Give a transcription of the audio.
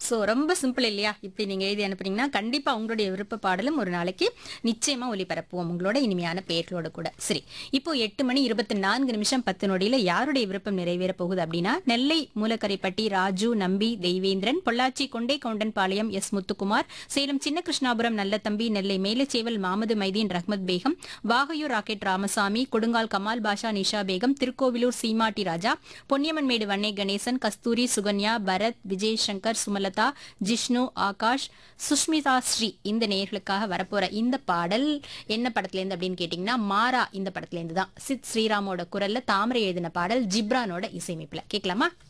so ரொம்ப simple இல்லையா இப்படி நீங்க எழுதி அனுப்புனீங்கன்னா கண்டிப்பா உங்களுடைய விருப்ப பாடலும் ஒரு நாளைக்கு நிச்சயமா ஒளிபரப்புவோம் உங்களோட இனிமையான பெயர்களோட கூட சரி இப்போ எட்டு மணி இருபத்தி நான்கு நிமிஷம் பத்து நொடியில யாருடைய விருப்பம் நிறைவேற போகுது அப்படின்னா நெல்லை மூலக்கரைப்பட்டி ராஜு நம்பி தெய்வேந்திரன் பொள்ளாச்சி கொண்டை கவுண்டன்பாளையம் எஸ் முத்துக்குமார் சேலம் சின்ன கிருஷ்ணாபுரம் நல்லதம்பி நெல்லை மேலச்சேவல் மாமது மைதீன் ரஹ்மத் பேகம் வாகையூர் ராக்கெட் ராமசாமி கொடுங்கால் கமால் பாஷா நிஷா பேகம் திருக்கோவிலூர் சீமாட்டி ராஜா பொன்னியம்மன்மேடு வன்னே கணேசன் கஸ்தூரி சுகன்யா பரத் விஜய் சங்கர் சுமலதா ஜிஷ்ணு ஆகாஷ் சுஷ்மிதா ஸ்ரீ இந்த நேயர்களுக்காக வரப்போற இந்த பாடல் என்ன படத்துல இருந்து அப்படின்னு கேட்டீங்கன்னா மாறா இந்த படத்துல இருந்து தான் சித் ஸ்ரீராமோட குரல்ல தாமரை எழுதின பாடல் ஜிப்ரானோட இசையமைப்புல கேட்கலாமா